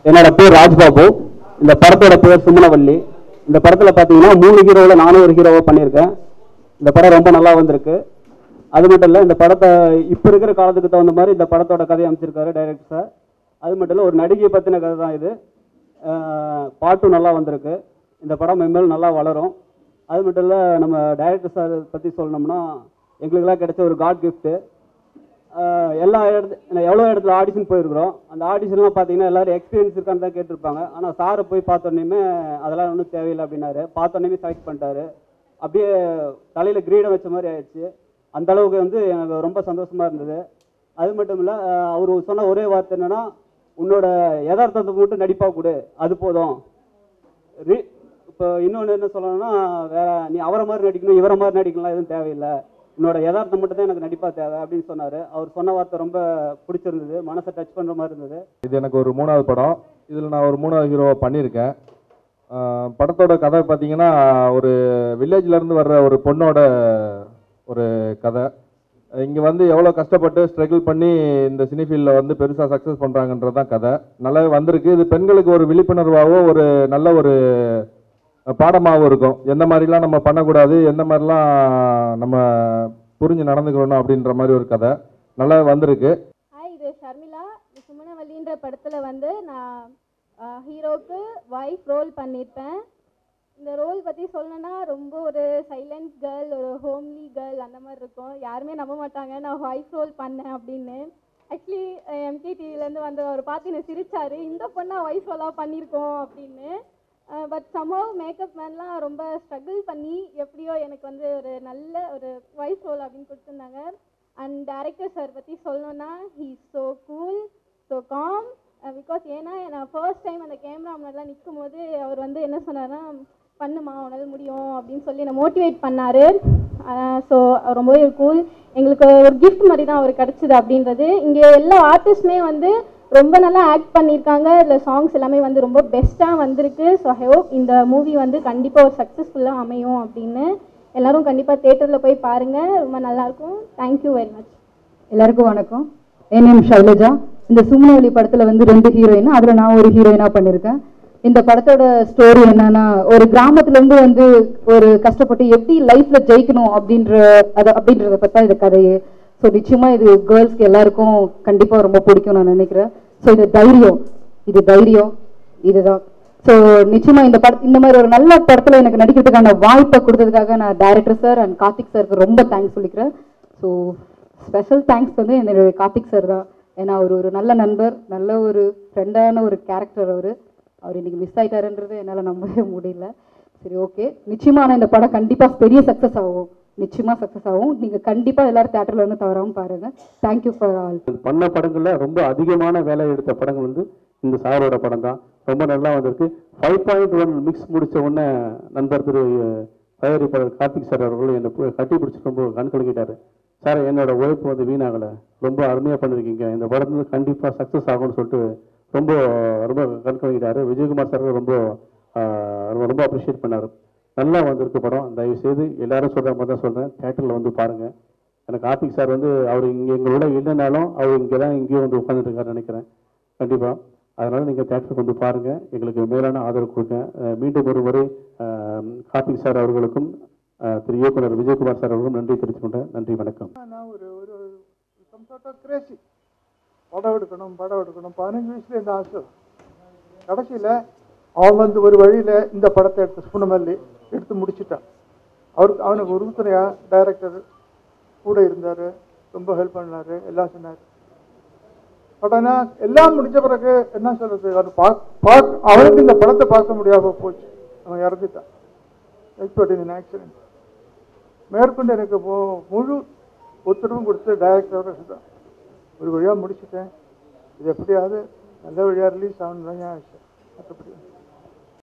என்னோட பேர் ராஜ்பாபு இந்த படத்தோட பேர் சுமணவல்லி இந்த படத்துல பாத்தீங்கன்னா மூணு ஹீரோவில் நானும் ஒரு ஹீரோவா பண்ணியிருக்கேன் இந்த படம் ரொம்ப நல்லா வந்திருக்கு அது மட்டும் இல்லை இந்த படத்தை இப்போ இருக்கிற காலத்துக்கு தகுந்த மாதிரி இந்த படத்தோட கதையை அமைச்சிருக்காரு டைரக்டர் சார் அது மட்டும் இல்லை ஒரு நடிகையை பற்றின கதை தான் இது அஹ் பாட்டும் நல்லா வந்திருக்கு இந்த படம் மென்மேலும் நல்லா வளரும் அது மட்டும் இல்லை நம்ம டைரக்டர் சார் பற்றி சொல்லணும்னா எங்களுக்கெல்லாம் கிடைச்ச ஒரு காட் கிஃப்ட்டு ஆஹ் எல்லா இடத்து எவ்வளோ இடத்துல ஆடிஷன் போயிருக்கிறோம் அந்த ஆடிஷன்லாம் பார்த்தீங்கன்னா எல்லாரும் எக்ஸ்பீரியன்ஸ் இருக்கான்னு தான் கேட்டிருப்பாங்க ஆனால் சாரை போய் பார்த்தோன்னே அதெல்லாம் ஒன்றும் தேவையில்லை அப்படின்னாரு பார்த்தோன்னே செலக்ட் பண்ணிட்டாரு அப்படியே தலையில் கிரீடம் வச்ச மாதிரி ஆயிடுச்சு அந்த அளவுக்கு வந்து எனக்கு ரொம்ப சந்தோஷமா இருந்தது அது மட்டும் இல்லை அவர் சொன்ன ஒரே வார்த்தை என்னன்னா உன்னோட யதார்த்தத்தை மட்டும் நடிப்பா கொடு அது போதும் ரீ இப்போ இன்னொன்று என்ன சொல்லணும்னா வேற நீ அவரை மாதிரி நடிக்கணும் இவரை மாதிரி நடிக்கலாம் எதுவும் தேவையில்லை உன்னோட யதார்த்தம் மட்டும் தான் எனக்கு நடிப்பா தேவை அப்படின்னு சொன்னார் அவர் சொன்ன வார்த்தை ரொம்ப பிடிச்சிருந்தது மனசை டச் பண்ணுற மாதிரி இருந்தது இது எனக்கு ஒரு மூணாவது படம் இதில் நான் ஒரு மூணாவது ஹீரோவை பண்ணியிருக்கேன் ஆஹ் படத்தோட கதை பார்த்தீங்கன்னா ஒரு வில்லேஜ்ல இருந்து வர்ற ஒரு பொண்ணோட ஒரு கதை இங்கே வந்து எவ்வளோ கஷ்டப்பட்டு ஸ்ட்ரகிள் பண்ணி இந்த சினி ஃபீல்டில் வந்து பெருசாக சக்ஸஸ் பண்ணுறாங்கன்றது தான் கதை நல்லாவே வந்திருக்கு இது பெண்களுக்கு ஒரு விழிப்புணர்வாகவும் ஒரு நல்ல ஒரு பாடமாகவும் இருக்கும் எந்த மாதிரிலாம் நம்ம பண்ணக்கூடாது எந்த மாதிரிலாம் நம்ம புரிஞ்சு நடந்துக்கணும் அப்படின்ற மாதிரி ஒரு கதை நல்லா வந்திருக்கு ஹாய் இது ஷர்மிளா இந்த சுமணவல்லின்ற படத்தில் வந்து நான் ஹீரோக்கு ஒய்ஃப் ரோல் பண்ணியிருப்பேன் இந்த ரோல் பற்றி சொல்லணும்னா ரொம்ப ஒரு சைலண்ட் கேர்ள் ஒரு ஹோம்லி கேர்ள் அந்த மாதிரி இருக்கும் யாருமே நம்ப மாட்டாங்க நான் ஒய்ஃப் ரோல் பண்ணேன் அப்படின்னு ஆக்சுவலி எம்கே டிவிலேருந்து வந்து அவர் பார்த்து என்ன சிரிச்சாரு இந்த பொண்ணா ஒய்ஃப் ரோலாக பண்ணியிருக்கோம் அப்படின்னு பட் சமோவ் மேக்கப் மேன்லாம் ரொம்ப ஸ்ட்ரகிள் பண்ணி எப்படியோ எனக்கு வந்து ஒரு நல்ல ஒரு ஒய்ஃப் ரோல் அப்படின்னு கொடுத்துருந்தாங்க அண்ட் டேரக்டர் சார் பற்றி சொல்லணும்னா he so cool so calm because ஏன்னா நான் ஃபர்ஸ்ட் டைம் அந்த கேமரா முன்னாடிலாம் நிற்கும் போது அவர் வந்து என்ன சொன்னார்னா பண்ணுமா உன்னால் முடியும் அப்படின்னு சொல்லி என்னை மோட்டிவேட் பண்ணார் ஸோ ரொம்பவே கூல் எங்களுக்கு ஒரு gift மாதிரி தான் அவர் கிடச்சிது அப்படின்றது இங்கே எல்லா ஆர்டிஸ்ட்டுமே வந்து ரொம்ப நல்லா ஆக்ட் பண்ணியிருக்காங்க இதில் சாங்ஸ் எல்லாமே வந்து ரொம்ப பெஸ்ட்டாக வந்திருக்கு ஸோ ஹோப் இந்த மூவி வந்து கண்டிப்பாக ஒரு சக்ஸஸ்ஃபுல்லாக அமையும் அப்படின்னு எல்லாரும் கண்டிப்பாக தேட்டரில் போய் பாருங்கள் ரொம்ப நல்லாயிருக்கும் தேங்க்யூ வெரி மச் எல்லாருக்கும் வணக்கம் என் நேம் ஷைலஜா இந்த சுமனவெளி படத்துல வந்து ரெண்டு ஹீரோயின் அதுல நான் ஒரு ஹீரோயினா பண்ணியிருக்கேன் இந்த படத்தோட ஸ்டோரி என்னன்னா ஒரு கிராமத்துல இருந்து வந்து ஒரு கஷ்டப்பட்டு எப்படி லைஃப்ல ஜெயிக்கணும் அப்படின்ற அத அப்படின்றத பத்தி தான் இந்த கதையே ஸோ நிச்சயமா இது கேர்ள்ஸ்க்கு எல்லாருக்கும் கண்டிப்பா ரொம்ப பிடிக்கும் நான் நினைக்கிறேன் ஸோ இது தைரியம் இது தைரியம் இதுதான் ஸோ நிச்சயமா இந்த பட இந்த மாதிரி ஒரு நல்ல படத்துல எனக்கு நடிக்கிறதுக்கான வாய்ப்பை கொடுத்ததுக்காக நான் டைரக்டர் சார் அண்ட் கார்த்திக் சாருக்கு ரொம்ப தேங்க்ஸ் சொல்லிக்கிறேன் ஸோ ஸ்பெஷல் தேங்க்ஸ் வந்து என்னுடைய கார்த்திக் சார் தான் ஏன்னா அவர் ஒரு நல்ல நண்பர் நல்ல ஒரு ஃப்ரெண்டான ஒரு கேரக்டர் அவர் அவர் இன்னைக்கு மிஸ் ஆயிட்டாருன்றது என்னால் நம்பவே முடியல சரி ஓகே நிச்சயமா ஆனால் இந்த படம் கண்டிப்பாக பெரிய சக்ஸஸ் ஆகும் நிச்சயமா சக்ஸஸ் ஆகும் நீங்கள் கண்டிப்பாக எல்லாரும் தேட்டரில் இருந்து தவறாமல் பாருங்க தேங்க்யூ ஃபார் ஆல் பண்ண படங்கள்ல ரொம்ப அதிகமான வேலை எடுத்த படங்கள் வந்து இந்த சாரோட படம் தான் ரொம்ப நல்லா வந்திருக்கு ஃபைவ் பாயிண்ட் ஒன் மிக்ஸ் முடிச்ச உடனே நண்பர் திரு தயாரிப்பாளர் கார்த்திக் சார் அவர்கள் என்னை பு- கட்டி பிடிச்சி ரொம்ப கண் கலக்கிட்டாரு சார் என்னோட உழைப்பு வந்து வீணாகலை ரொம்ப அருமையாக பண்ணிருக்கீங்க இந்த படம் வந்து கண்டிப்பாக சக்ஸஸ் ஆகும்னு சொல்லிட்டு ரொம்ப ரொம்ப கண் கலக்கிட்டாரு விஜயகுமார் சார் ரொம்ப ஆஹ், ரொம்ப ரொம்ப அப்ரிஷியேட் பண்ணாரு நல்லா வந்திருக்கு படம் தயவு செய்து எல்லாரும் சொல்ற மாதிரி தான் சொல்றேன் தேட்டரில் வந்து பாருங்க எனக்கு கார்த்திக் சார் வந்து அவர் இங்கே எங்களோட இல்லைனாலும் அவர் இங்கே தான் இங்கேயும் வந்து உட்காந்துட்டு இருக்காருன்னு நினைக்கிறேன் கண்டிப்பாக அதனால நீங்கள் தேட்டருக்கு வந்து பாருங்க எங்களுக்கு மேலான ஆதரவு கொடுங்க அஹ் மீண்டும் ஒரு முறை அஹ், கார்த்திக் சார் அவர்களுக்கும் அஹ், திரு இயக்குனர் விஜயகுமார் சார் அவர்களுக்கும் நன்றி தெரிவித்துக் கொண்டேன் நன்றி வணக்கம் நான் ஒரு ஒரு சம் சார்ட் ஆஃப் கிரேசி படம் எடுக்கணும் படம் எடுக்கணும் பதினஞ்சு வயசுல இந்த ஆசை கடைசியில் அவன் வந்து ஒரு வழியில் இந்த படத்தை எடுத்து சுப்புனமல்லி எடுத்து முடிச்சிட்டான் அவருக்கு அவனுக்கு உறுதுணையா டைரக்டர் கூட இருந்தார் ரொம்ப ஹெல்ப் பண்ணார் எல்லாம் சொன்னார் பட் ஆனால் எல்லாம் முடிஞ்ச பிறகு என்ன சொல்றது அவன் பாக் பாக் அவனுக்கு இந்த படத்தை பார்க்க முடியாம போச்சு அவன் இறந்துட்டான் எக்ஸ்பர்ட் இன் ஆக்சிடென்ட் மேற்கொண்டு எனக்கு மு- முழு ஒத்துழைப்பும் கொடுத்து டைரக்டரோட தான் ஒரு வழியாக முடிச்சிட்டேன் இது எப்படியாவது நல்ல வழியாக ரிலீஸ் ஆகணும் தான் என் ஆசை மற்றபடி